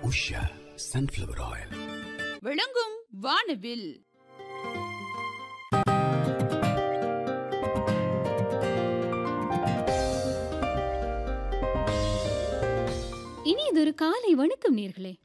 Usha sunflower oil விளங்கும் வானவில் இனி இது ஒரு காலை வணக்கம் நேர்களே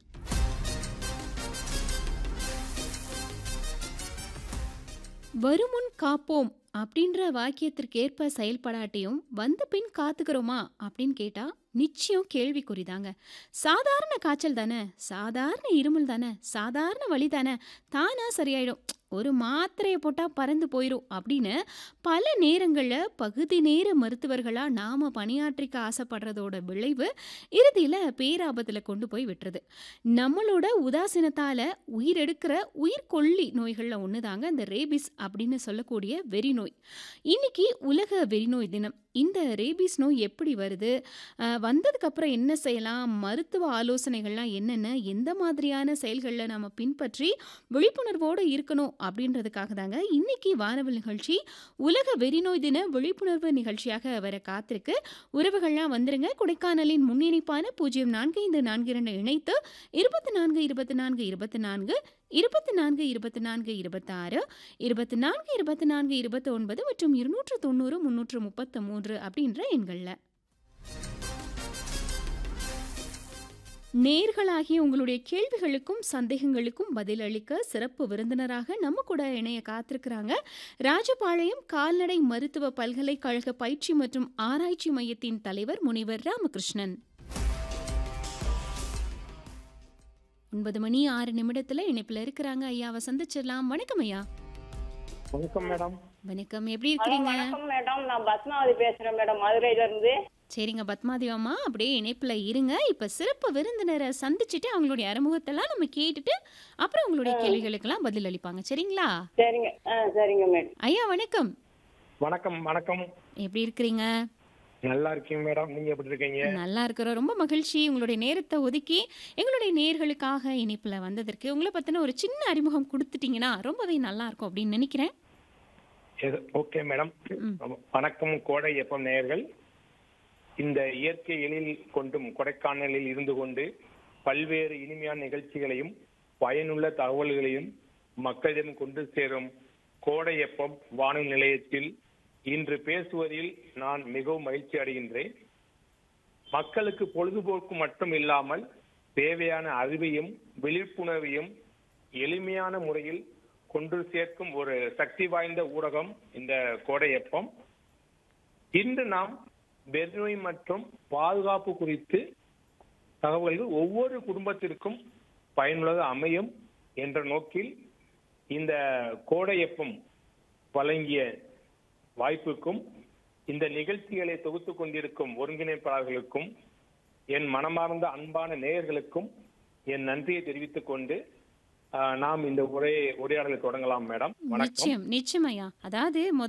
வருமுன் காப்போம் அப்படின்ற வாக்கியத்திற்கேற்ப செயல்படாட்டியும் வந்த பின் காத்துக்கிறோமா அப்படின்னு கேட்டா நிச்சயம் கேள்விக்குறிதாங்க சாதாரண காய்ச்சல் தானே சாதாரண இருமல் தானே சாதாரண வலி தானே தானா சரியாயிடும் ஒரு மாத்திரையை போட்டால் பறந்து போயிடும் அப்படின்னு பல நேரங்களில் பகுதி நேர மருத்துவர்களாக நாம் பணியாற்றிக்க ஆசைப்படுறதோட விளைவு இறுதியில் பேராபத்தில் கொண்டு போய் விட்டுறது நம்மளோட உதாசீனத்தால் உயிரெடுக்கிற உயிர்கொல்லி நோய்களில் ஒன்று தாங்க இந்த ரேபிஸ் அப்படின்னு சொல்லக்கூடிய வெறி நோய் இன்னைக்கு உலக வெறிநோய் தினம் இந்த ரேபிஸ் நோய் எப்படி வருது அஹ், வந்ததுக்கப்புறம் என்ன செய்யலாம் மருத்துவ ஆலோசனைகள்லாம் என்னென்ன எந்த மாதிரியான செயல்களில் நம்ம பின்பற்றி விழிப்புணர்வோடு இருக்கணும் அப்படின்றதுக்காக தாங்க இன்னைக்கு வானவில் நிகழ்ச்சி உலக வெறிநோய் தின விழிப்புணர்வு நிகழ்ச்சியாக வர காத்திருக்கு உறவுகள்லாம் வந்துருங்க கொடைக்கானலின் முன்னிணைப்பான பூஜ்ஜியம் நான்கு ஐந்து நான்கு இரண்டு இணைத்து இருபத்தி நான்கு இருபத்தி நான்கு இருபத்தி நான்கு இருபத்தி நான்கு இருபத்தி நான்கு இருபத்தாறு இருபத்தி நான்கு இருபத்தி நான்கு இருபத்தி ஒன்பது மற்றும் இருநூற்று தொண்ணூறு முன்னூற்று முப்பத்து மூன்று அப்படின்ற எண்களில் நேர்களாகிய உங்களுடைய கேள்விகளுக்கும் சந்தேகங்களுக்கும் பதிலளிக்க சிறப்பு விருந்தினராக நம்ம கூட இணைய காத்திருக்கிறாங்க ராஜபாளையம் கால்நடை மருத்துவ பல்கலைக்கழக பயிற்சி மற்றும் ஆராய்ச்சி மையத்தின் தலைவர் முனைவர் ராமகிருஷ்ணன் ஒன்பது மணி ஆறு நிமிடத்துல இணைப்புல இருக்கிறாங்க ஐயாவை சந்திச்சிடலாம் வணக்கம் ஐயா வணக்கம் மேடம் வணக்கம் எப்படி ஹலோ இருக்கிறீங்க வணக்கம் மேடம் நான் பத்மாவதி பேசுறேன் மேடம் மதுரையில இருந்து சரிங்க பத்மாதேவம்மா அப்படியே இணைப்புல இருங்க இப்ப சிறப்பு விருந்தினரை சந்திச்சுட்டு அவங்களுடைய அறிமுகத்தெல்லாம் நம்ம கேட்டுட்டு அப்புறம் உங்களுடைய கேள்விகளுக்கெல்லாம் பதில் அளிப்பாங்க சரிங்களா சரிங்க ஆ சரிங்க மேடம் ஐயா வணக்கம் வணக்கம் வணக்கம் எப்படி இருக்கிறீங்க நல்லா இருக்கீங்க மேடம் நீங்க எப்படி இருக்கீங்க நல்லா இருக்கிறோம் ரொம்ப மகிழ்ச்சி உங்களுடைய நேரத்தை ஒதுக்கி எங்களுடைய நேர்களுக்காக இணைப்புல வந்ததற்கு உங்களை பத்தின ஒரு சின்ன அறிமுகம் கொடுத்துட்டீங்கன்னா ரொம்பவே நல்லா இருக்கும் அப்படின்னு நினைக்கிறேன் எது- ஓகே மேடம் ம். வணக்கம் கோடை எப்பம் நேயர்கள் இந்த இயற்கை எழில் கொண்டும் கொடைக்கானலில் இருந்து கொண்டு பல்வேறு இனிமையான நிகழ்ச்சிகளையும் பயனுள்ள தகவல்களையும் மக்களிடம் கொண்டு சேரும் கோடை எப்பம் வானொலி நிலையத்தில் இன்று பேசுவதில் நான் மிகவும் மகிழ்ச்சி அடைகின்றேன் மக்களுக்கு பொழுதுபோக்கு மட்டும் இல்லாமல் தேவையான அறிவையும் விழிப்புணர்வையும் எளிமையான முறையில் கொண்டு சேர்க்கும் ஒரு சக்தி வாய்ந்த ஊடகம் இந்த கோடையப்பம் இன்று நாம் வெறிநோய் மற்றும் பாதுகாப்பு குறித்து தகவல்கள் ஒவ்வொரு குடும்பத்திற்கும் பயனுள்ளதாக அமையும் என்ற நோக்கில் இந்த கோடையப்பம் வழங்கிய வாய்ப்புக்கும் இந்த நிகழ்ச்சிகளை தொகுத்து கொண்டிருக்கும் ஒருங்கிணைப்பாளர்களுக்கும் என் மனமார்ந்த அன்பான நேயர்களுக்கும் என் நன்றியை தெரிவித்துக் கொண்டு ஆஹ், நாம் இந்த உரை உரையாடலை தொடங்கலாம் மேடம் வணக்கம் நிச்சயம் நிச்சயம் ஐயா அதாவது